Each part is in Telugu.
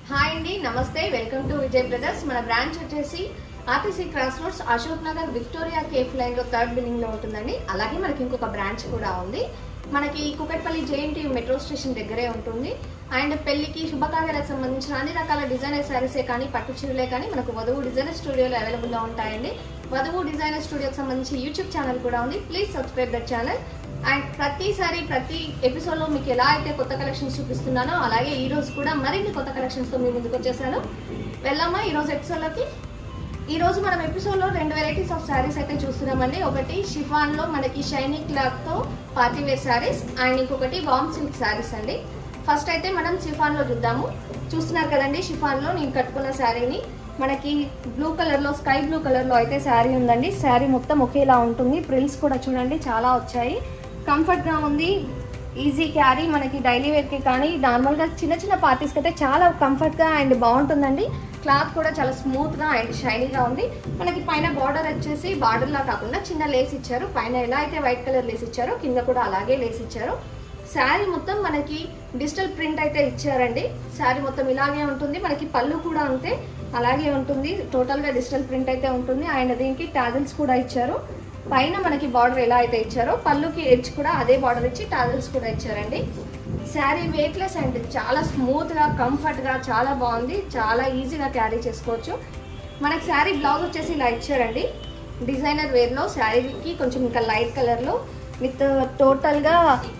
హాయ్ అండి నమస్తే వెల్కమ్ టు విజయ్ బ్రదర్స్ మన బ్రాంచ్ వచ్చేసి RTC cross roads Ashok Nagar Victoria cafe line లో థర్డ్ బిల్డింగ్ లో ఉంటుందండి అలాగే మనకి ఇంకొక బ్రాంచ్ కూడా ఉంది మనకి కుకట్పల్లి జేఎన్టీ మెట్రో స్టేషన్ దగ్గరే ఉంటుంది అండ్ పెళ్లికి శుభకార్యాలకు సంబంధించిన అన్ని రకాల డిజైనర్ శారీసే కానీ పట్టు చీరలే కానీ మనకు వధువు డిజైనర్ స్టూడియోలో అవైలబుల్ గా ఉంటాయండి వధువు డిజైనర్ స్టూడియోకి సంబంధించి యూట్యూబ్ ఛానల్ కూడా ఉంది please subscribe that channel and ప్రతిసారి ప్రతి ఎపిసోడ్ లో మీకు ఎలా అయితే కొత్త కలెక్షన్స్ చూపిస్తున్నానో అలాగే ఈ రోజు కూడా మరిన్ని కొత్త కలెక్షన్స్ తో మీ ముందుకు వచ్చేసాను వెళ్ళామా ఈ రోజు ఎపిసోడ్ లోకి ఈ రోజు మనం ఎపిసోడ్ లో రెండు వెరైటీస్ ఆఫ్ శారీస్ అయితే చూస్తున్నామండి ఒకటి షిఫాన్ లో మనకి షైనీ క్లాత్ తో పార్టీ వేర్ శారీస్ అండ్ ఇంకొకటి వామ్ సిల్క్ శారీస్ అండి ఫస్ట్ అయితే మనం షిఫాన్ లో చూద్దాము చూస్తున్నారు కదండి షిఫాన్ లో నేను కట్టుకున్న శారీని మనకి బ్లూ కలర్ లో స్కై బ్లూ కలర్ లో అయితే శారీ ఉందండి శారీ మొత్తం ఒకేలా ఉంటుంది ప్రిల్స్ కూడా చూడండి చాలా వచ్చాయి కంఫర్ట్ గా ఉంది ఈజీ క్యారీ మనకి డైలీ వేర్ కి కానీ నార్మల్ గా చిన్న చిన్న పార్టీస్ కి అయితే చాలా కంఫర్ట్ గా అండ్ బాగుంటుందండి క్లాత్ కూడా చాలా స్మూత్ గా అండ్ షైనీగా ఉంది మనకి పైన బార్డర్ వచ్చేసి బార్డర్ లా కాకుండా చిన్న లేస్ ఇచ్చారు పైన ఎలా అయితే వైట్ కలర్ లేస్ ఇచ్చారో కింద కూడా అలాగే లేస్ ఇచ్చారు శారీ మొత్తం మనకి డిజిటల్ ప్రింట్ అయితే ఇచ్చారండి శారీ మొత్తం ఇలాగే ఉంటుంది మనకి పళ్ళు కూడా అంతే అలాగే ఉంటుంది టోటల్ గా డిజిటల్ ప్రింట్ అయితే ఉంటుంది అండ్ దీనికి టాజిల్స్ కూడా ఇచ్చారు పైన మనకి బార్డర్ ఎలా అయితే ఇచ్చారో పళ్ళుకి ఎడ్జ్ కూడా అదే బార్డర్ ఇచ్చి టాజిల్స్ కూడా ఇచ్చారండి శారీ వెయిట్లెస్ అండ్ చాలా స్మూత్ గా కంఫర్ట్ గా చాలా బాగుంది చాలా ఈజీగా క్యారీ చేసుకోవచ్చు మనకి శారీ బ్లౌజ్ వచ్చేసి ఇలా ఇచ్చారండి డిజైనర్ వేర్ లో శారీకి కొంచెం ఇంకా లైట్ కలర్ లో విత్ టోటల్ గా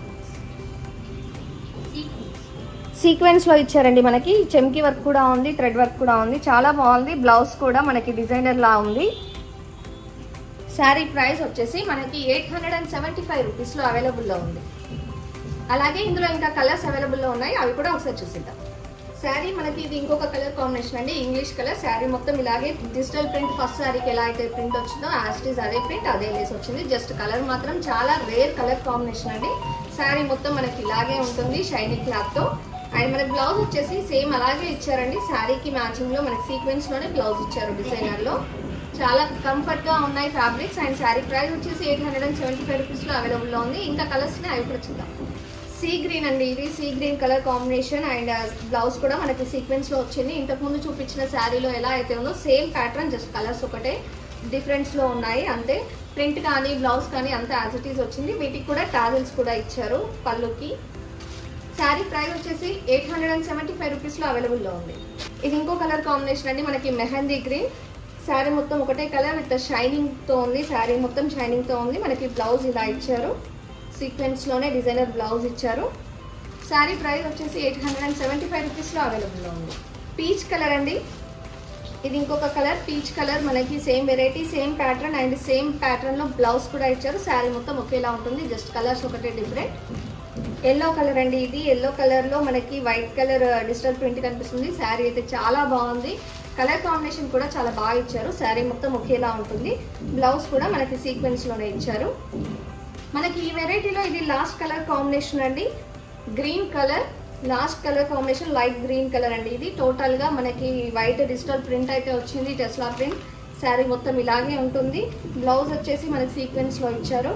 సీక్వెన్స్ లో ఇచ్చారండి మనకి చెమ్కి వర్క్ కూడా ఉంది థ్రెడ్ వర్క్ కూడా ఉంది చాలా బాగుంది బ్లౌజ్ కూడా మనకి డిజైనర్ లా ఉంది శారీ ప్రైస్ వచ్చేసి మనకి eight hundred and seventy five rupees లో అవైలబుల్ లో ఉంది అలాగే ఇందులో ఇంకా కలర్స్ అవైలబుల్ లో ఉన్నాయి అవి కూడా ఒకసారి చూసిద్దాం శారీ మనకి ఇది ఇంకొక కలర్ కాంబినేషన్ అండి ఇంగ్లీష్ కలర్ శారీ మొత్తం ఇలాగే డిజిటల్ ప్రింట్ ఫస్ట్ శారీకి ఎలా అయితే ప్రింట్ వచ్చిందో యాస్టీస్ అదే ప్రింట్ అదే లేస్ వచ్చింది జస్ట్ కలర్ మాత్రం చాలా రేర్ కలర్ కాంబినేషన్ అండి శారీ మొత్తం మనకి ఇలాగే ఉంటుంది షైనీ క్లాత్ తో అండ్ మనకి బ్లౌజ్ వచ్చేసి సేమ్ అలాగే ఇచ్చారండి శారీకి మ్యాచింగ్ లో మనకి సీక్వెన్స్ లోనే బ్లౌజ్ ఇచ్చారు డిజైనర్ లో చాలా కంఫర్ట్ గా ఉన్నాయి ఫ్యాబ్రిక్స్ అండ్ శారీ ప్రైస్ వచ్చేసి eight hundred and seventy five rupees లో అవైలబుల్ లో ఉంది ఇంకా కలర్స్ అవి కూడా చూద్దాం సీ గ్రీన్ అండి ఇది sea green colour combination and blouse కూడా మనకి సీక్వెన్స్ లో వచ్చింది ఇంతకు ముందు చూపించిన శారీలో ఎలా అయితే ఉందో సేమ్ ప్యాటర్న్ జస్ట్ కలర్స్ ఒకటే డిఫరెన్స్ లో ఉన్నాయి అంతే ప్రింట్ కానీ బ్లౌజ్ కానీ అంత యాజ్ ఇట్ ఈస్ వచ్చింది వీటికి కూడా టాజిల్స్ కూడా ఇచ్చారు పళ్ళుకి శారీ ప్రైస్ వచ్చేసి eight hundred and seventy five rupees లో అవైలబుల్ లో ఉంది ఇది ఇంకో కలర్ కాంబినేషన్ అండి మనకి మెహందీ గ్రీన్ శారీ మొత్తం ఒకటే కలర్ విత్ షైనింగ్ తో ఉంది శారీ మొత్తం షైనింగ్ తో ఉంది మనకి బ్లౌజ్ ఇలా ఇచ్చారు సీక్వెన్స్ లోనే డిజైనర్ బ్లౌజ్ ఇచ్చారు శారీ ప్రైస్ వచ్చేసి eight hundred and seventy five rupees లో అవైలబుల్ లో ఉంది పీచ్ కలర్ అండి ఇది ఇంకొక కలర్ పీచ్ కలర్ మనకి same variety same pattern and same pattern లో బ్లౌజ్ కూడా ఇచ్చారు శారీ మొత్తం ఒకేలా ఉంటుంది జస్ట్ కలర్స్ ఒకటే డిఫరెంట్ ఎల్లో కలర్ అండి ఇది ఎల్లో కలర్ లో మనకి వైట్ కలర్ డిజిటల్ ప్రింట్ కనిపిస్తుంది శారీ అయితే చాలా బాగుంది కలర్ కాంబినేషన్ కూడా చాలా బాగా ఇచ్చారు శారీ మొత్తం ఒకేలా ఉంటుంది బ్లౌజ్ కూడా మనకి సీక్వెన్స్ లోనే ఇచ్చారు మనకి ఈ వెరైటీలో ఇది లాస్ట్ కలర్ కాంబినేషన్ అండి green colour last colour combination light green colour అండి ఇది టోటల్ గా మనకి వైట్ డిజిటల్ ప్రింట్ అయితే వచ్చింది టెస్లా ప్రింట్ శారీ మొత్తం ఇలాగే ఉంటుంది బ్లౌజ్ వచ్చేసి మనకి సీక్వెన్స్ లో ఇచ్చారు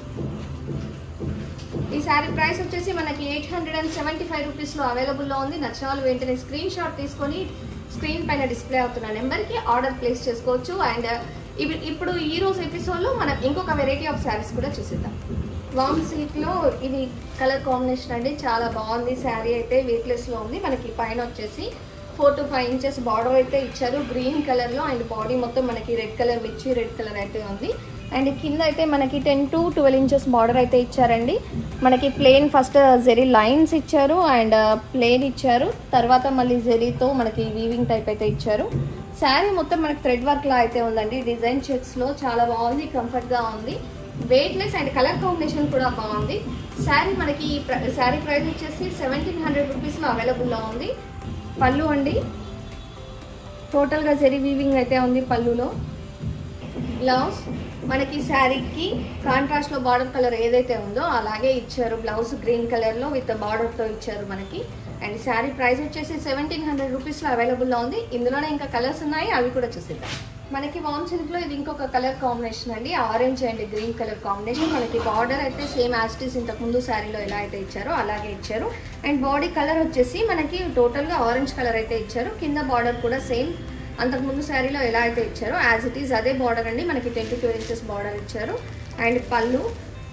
ఈ శారీ ప్రైస్ వచ్చేసి మనకి eight hundred and seventy five rupees లో అవైలబుల్ లో ఉంది నచ్చిన వాళ్ళు వెంటనే స్క్రీన్ షాట్ తీసుకొని స్క్రీన్ పైన డిస్ప్లే అవుతున్న నెంబర్ కి ఆర్డర్ ప్లేస్ చేసుకోవచ్చు అండ్ ఇవి ఇప్పుడు ఈ రోజు ఎపిసోడ్ లో మనం ఇంకొక వెరైటీ ఆఫ్ శారీస్ కూడా చూసిద్దాం వామ్ సిల్క్ లో ఇది కలర్ కాంబినేషన్ అండి చాలా బాగుంది శారీ అయితే వెయిట్లెస్ లో ఉంది మనకి పైన వచ్చేసి four to five inches border అయితే ఇచ్చారు గ్రీన్ కలర్ లో అండ్ బాడీ మొత్తం మనకి రెడ్ కలర్ మిర్చి రెడ్ కలర్ అయితే ఉంది అండ్ కింద అయితే మనకి ten to twelve inches border అయితే ఇచ్చారండి మనకి ప్లేన్ ఫస్ట్ జెరీ లైన్స్ ఇచ్చారు అండ్ ప్లేన్ ఇచ్చారు తర్వాత మళ్ళీ జెరీతో మనకి వీవింగ్ టైప్ అయితే ఇచ్చారు శారీ మొత్తం మనకి థ్రెడ్ వర్క్ లా అయితే ఉందండి డిజైన్ చెక్స్ లో చాలా బాగుంది కంఫర్ట్ గా ఉంది వెయిట్లెస్ అండ్ కలర్ కాంబినేషన్ కూడా బాగుంది శారీ మనకి శారీ ప్రైస్ వచ్చేసి సెవెంటీన్ హండ్రెడ్ రూపీస్ లో అవైలబుల్ లో ఉంది పళ్ళు అండి టోటల్ గా జెరీ వీవింగ్ అయితే ఉంది పళ్ళులో బ్లౌజ్ మనకి శారీకి కాంట్రాస్ట్ లో బార్డర్ కలర్ ఏదైతే ఉందో అలాగే ఇచ్చారు బ్లౌజ్ గ్రీన్ కలర్ లో విత్ బార్డర్ తో ఇచ్చారు మనకి అండ్ శారీ ప్రైస్ వచ్చేసి సెవెంటీన్ హండ్రెడ్ రూపీస్ లో అవైలబుల్ లో ఉంది ఇందులోనే ఇంకా కలర్స్ ఉన్నాయి అవి కూడా చూసిద్దాం మనకి వామ్ సిల్క్ లో ఇది ఇంకొక కలర్ కాంబినేషన్ అండి orange and green colour combination మనకి బార్డర్ అయితే సేమ్ యాస్టీస్ ఇంతకు ముందు శారీలో ఎలా అయితే ఇచ్చారో అలాగే ఇచ్చారు అండ్ బాడీ కలర్ వచ్చేసి మనకి టోటల్ గా ఆరెంజ్ కలర్ అయితే ఇచ్చారు కింద బార్డర్ కూడా సేమ్ అంతకు ముందు శారీలో ఎలా అయితే ఇచ్చారో యాజ్ ఇట్ ఈస్ అదే బార్డర్ అండి మనకి ట్వంటీ టూ ఇంచెస్ బార్డర్ ఇచ్చారు అండ్ పళ్ళు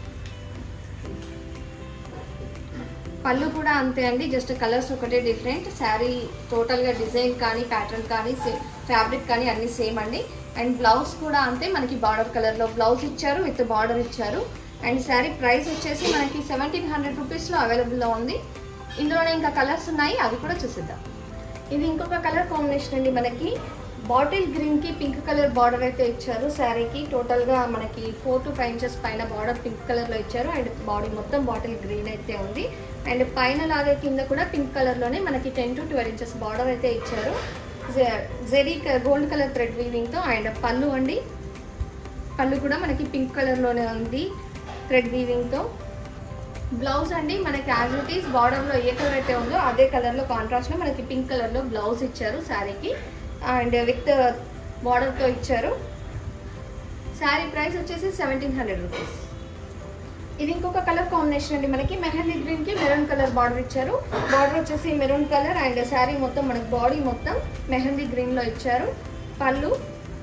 పళ్ళు కూడా అంతే అండి జస్ట్ కలర్స్ ఒకటే డిఫరెంట్ శారీ టోటల్గా డిజైన్ కానీ ప్యాటర్న్ కానీ ఫ్యాబ్రిక్ కానీ అన్ని సేమ్ అండి అండ్ బ్లౌజ్ కూడా అంతే మనకి బార్డర్ కలర్లో బ్లౌజ్ ఇచ్చారు విత్ బార్డర్ ఇచ్చారు అండ్ శారీ ప్రైస్ వచ్చేసి మనకి సెవెంటీన్ హండ్రెడ్ రూపీస్లో అవైలబుల్లో ఉంది ఇందులోనే ఇంకా కలర్స్ ఉన్నాయి అవి కూడా చూసిద్దాం ఇది ఇంకొక కలర్ కాంబినేషన్ అండి మనకి బాటిల్ గ్రీన్ కి పింక్ కలర్ బార్డర్ అయితే ఇచ్చారు శారీకి టోటల్ గా మనకి ఫోర్ టు ఫైవ్ ఇంచెస్ పైన బార్డర్ పింక్ కలర్ లో ఇచ్చారు అండ్ బాడీ మొత్తం బాటిల్ గ్రీన్ అయితే ఉంది అండ్ పైన లాగే కింద కూడా పింక్ కలర్ లోనే మనకి ten to twelve inches border అయితే ఇచ్చారు zari gold colour thread weaving తో అండ్ పళ్ళు అండి పళ్ళు కూడా మనకి పింక్ కలర్ లోనే ఉంది థ్రెడ్ వీవింగ్ తో బ్లౌజ్ అండి మనకి యాజ్ ఇట్ ఈస్ బార్డర్ లో ఏ కలర్ అయితే ఉందో అదే కలర్ లో కాంట్రాస్ట్ లో మనకి పింక్ కలర్ లో బ్లౌజ్ ఇచ్చారు శారీకి అండ్ విత్ బార్డర్ తో ఇచ్చారు శారీ ప్రైస్ వచ్చేసి సెవెంటీన్ హండ్రెడ్ రూపీస్ ఇది ఇంకొక కలర్ కాంబినేషన్ అండి మనకి మెహందీ గ్రీన్ కి మెరూన్ కలర్ బార్డర్ ఇచ్చారు బార్డర్ వచ్చేసి మెరూన్ కలర్ అండ్ శారీ మొత్తం మనకి బాడీ మొత్తం మెహందీ గ్రీన్ లో ఇచ్చారు పళ్ళు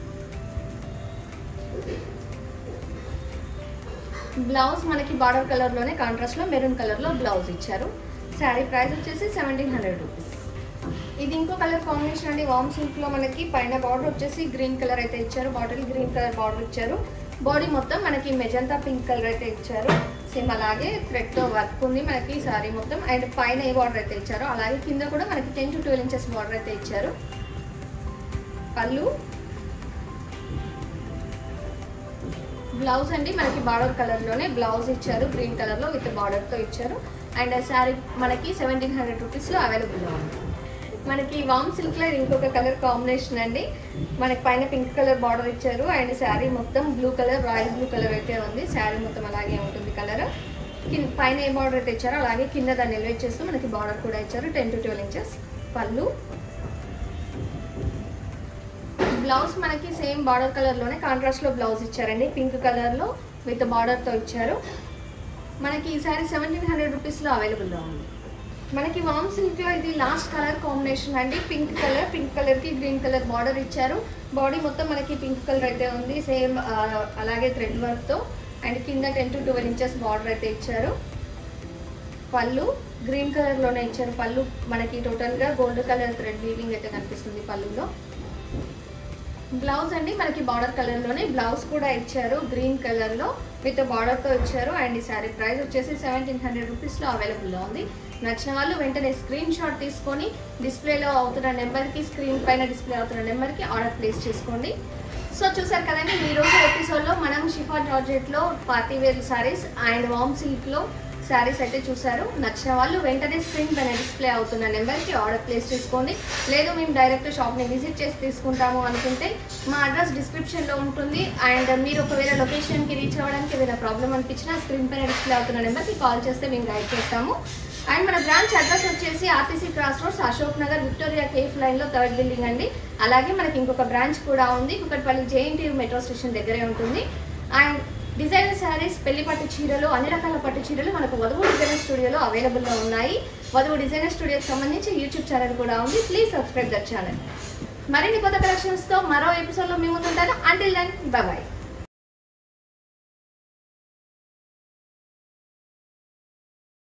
బ్లౌజ్ మనకి బార్డర్ కలర్ లోనే కాంట్రాస్ట్ లో మెరూన్ కలర్ లో బ్లౌజ్ ఇచ్చారు శారీ ప్రైస్ వచ్చేసి సెవెంటీన్ హండ్రెడ్ రూపీస్ ఇది ఇంకో కలర్ కాంబినేషన్ అండి వామ్ సిల్క్ లో మనకి పైన బార్డర్ వచ్చేసి గ్రీన్ కలర్ అయితే ఇచ్చారు బాటిల్ గ్రీన్ కలర్ బార్డర్ ఇచ్చారు బాడీ మొత్తం మనకి మెజంతా పింక్ కలర్ అయితే ఇచ్చారు సేమ్ అలాగే థ్రెడ్ తో వర్క్ ఉంది మనకి సారీ మొత్తం అండ్ పైన ఏ బార్డర్ అయితే ఇచ్చారో అలాగే కింద కూడా మనకి ten to twelve inches border అయితే ఇచ్చారు పళ్ళు బ్లౌజ్ అండి మనకి బార్డర్ కలర్ లోనే బ్లౌజ్ ఇచ్చారు గ్రీన్ కలర్ లో విత్ బార్డర్ తో ఇచ్చారు అండ్ శారీ మనకి సెవెంటీన్ హండ్రెడ్ రూపీస్ లో అవైలబుల్ లో ఉంది మనకి వామ్ సిల్క్ లో ఇది ఇంకొక కలర్ కాంబినేషన్ అండి మనకి పైన పింక్ కలర్ బార్డర్ ఇచ్చారు అండ్ శారీ మొత్తం blue colour royal blue colour అయితే ఉంది శారీ మొత్తం అలాగే ఉంటుంది కలర్ కింద పైన ఏ బార్డర్ అయితే ఇచ్చారో అలాగే కింద దాన్ని ఎలివేట్ చేస్తూ మనకి బార్డర్ కూడా ఇచ్చారు ten to twelve inches pallu blouse మనకి సేమ్ బార్డర్ కలర్ లోనే కాంట్రాస్ట్ లో బ్లౌజ్ ఇచ్చారండి పింక్ కలర్ లో విత్ బార్డర్ తో ఇచ్చారు మనకి ఈ సారీ సెవెంటీన్ హండ్రెడ్ రూపీస్ లో అవైలబుల్ లో ఉంది మనకి వామ్ సిల్క్ లో ఇది లాస్ట్ కలర్ కాంబినేషన్ అండి పింక్ కలర్ పింక్ కలర్ కి గ్రీన్ కలర్ బార్డర్ ఇచ్చారు బాడీ మొత్తం మనకి పింక్ కలర్ అయితే ఉంది సేమ్ అలాగే థ్రెడ్ వర్క్ తో అండ్ కింద ten to twelve inches border అయితే ఇచ్చారు పళ్ళు గ్రీన్ కలర్ లోనే ఇచ్చారు పళ్ళు మనకి టోటల్ గా గోల్డ్ కలర్ థ్రెడ్ వీవింగ్ అయితే కనిపిస్తుంది పళ్ళులో బ్లౌజ్ అండి మనకి బార్డర్ కలర్ లోనే బ్లౌజ్ కూడా ఇచ్చారు గ్రీన్ కలర్ లో విత్ బార్డర్ తో ఇచ్చారు అండ్ ఈ సారీ ప్రైస్ వచ్చేసి సెవెంటీన్ హండ్రెడ్ రూపీస్ లో అవైలబుల్ లో ఉంది నచ్చిన వాళ్ళు వెంటనే స్క్రీన్ షాట్ తీసుకొని డిస్ప్లేలో అవుతున్న నెంబర్ కి స్క్రీన్ పైన డిస్ప్లే అవుతున్న నెంబర్ కి ఆర్డర్ ప్లేస్ చేసుకోండి సో చూసారు కదండి ఈ రోజు ఎపిసోడ్ లో మనం షిఫా జార్జెట్ లో పార్టీ వేర్ సారీస్ అండ్ వామ్ సిల్క్ లో శారీస్ అయితే చూసారు నచ్చిన వాళ్ళు వెంటనే స్క్రీన్ పైన డిస్ప్లే అవుతున్న నెంబర్కి ఆర్డర్ ప్లేస్ చేసుకోండి లేదు మేము డైరెక్ట్ షాప్ని విజిట్ చేసి తీసుకుంటాము అనుకుంటే మా అడ్రస్ డిస్క్రిప్షన్లో ఉంటుంది అండ్ మీరు ఒకవేళ లొకేషన్కి రీచ్ అవ్వడానికి ఏదైనా ప్రాబ్లం అనిపించినా స్క్రీన్ పైన డిస్ప్లే అవుతున్న నెంబర్కి కాల్ చేస్తే మేము గైడ్ చేస్తాము అండ్ మన బ్రాంచ్ అడ్రస్ వచ్చేసి RTC cross roads Ashok Nagar Victoria cafe line లో థర్డ్ బిల్డింగ్ అండి అలాగే మనకి ఇంకొక బ్రాంచ్ కూడా ఉంది కుకట్పల్లి జేఎన్టీ మెట్రో స్టేషన్ దగ్గరే ఉంటుంది అండ్ డిజైనర్ శారీస్ పెళ్లి పట్టు చీరలు అన్ని రకాల పట్టు చీరలు మనకు వధువు డిజైనర్ స్టూడియోలో అవైలబుల్లో ఉన్నాయి వధువు డిజైనర్ స్టూడియోకి సంబంధించి యూట్యూబ్ ఛానల్ కూడా ఉంది ప్లీజ్ సబ్స్క్రైబ్ దట్ ఛానల్ మరిన్ని కొత్త కలెక్షన్స్తో మరో ఎపిసోడ్లో మేము ఉంటాను అంటిల్ దెన్ బాయ్